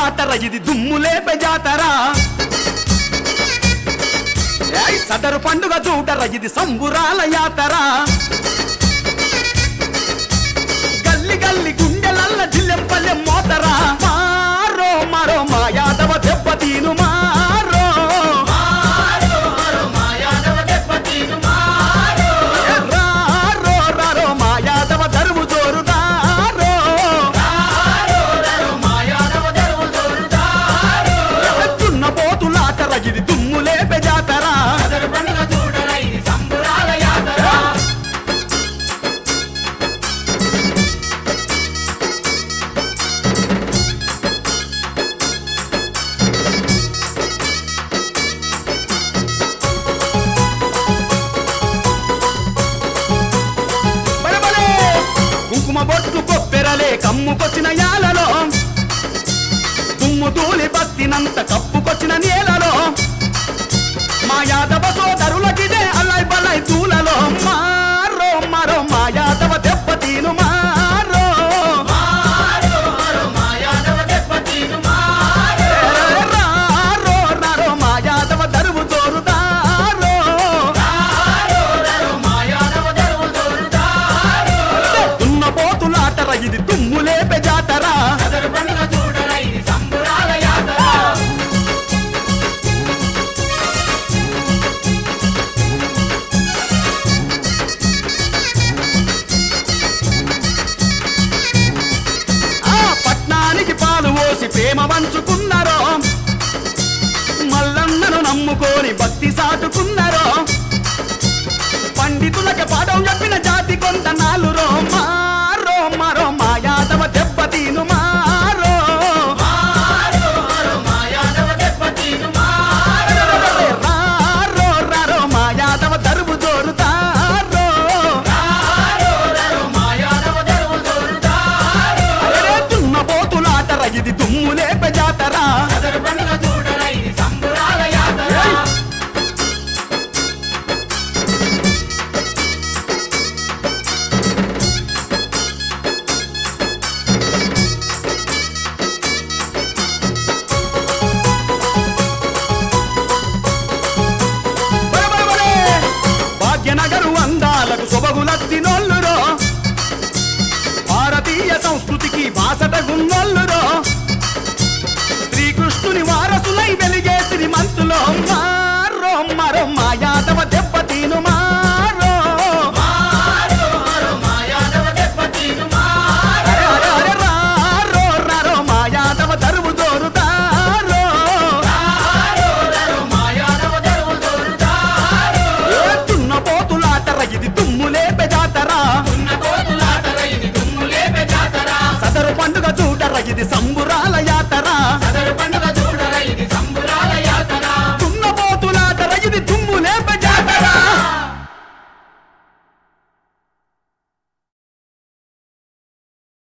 పోతులాటర ఇది దుమ్ములేపే జాతర ఏయ్ సదరు పండుగ చూడర ఇది సంబురాల యాతర గల్లి గల్లి గుండెలల్ల జిల్లెం పల్లెం మోతరా మారో మరో మా యాదవ దెబ్బతీను మారో రారో రారో మా యాదవ దరువు జోరుదారో దున్న పోతులాటర ఇది దుమ్ములేపే జాతర బలబలే! కుంకుమ బొట్టు కొప్పెరలే కమ్ముకొచ్చిన యాలలో దుమ్ము తూలి బస్తినంత కప్పుకొచ్చిన నేలలో మా యాదవ సోదరులకిదే అలై బలై తూలలో మారో మరో మా యాదవ దెబ్బతీను మారో రారో రారో మా యాదవ దరువు జోరుదారో దున్న పోతులాటర ఇది దుమ్ములేపే జాతర ఆ పట్నానికి పాలు పోసి ప్రేమ పంచుకున్నారో మల్లన్నను నమ్ముకొని భక్తి సాటుకున్నారో పండితులకి పాఠం చెప్పిన జాతి కొంత నాలురో మారో మరో మా యాదవ దెబ్బతీను మారో రారో రారో మా యాదవ దరువు జోరుతారో అరే దున్న పోతులాటర ఇది దుమ్ములేపే జాతర ఏయ్! బరబరబరే! భాగ్యనగరు అందాలకు సొబగులత్తినోళ్ళురో భారతీయ సంస్కృతికి బాసట గున్నోళ్ళు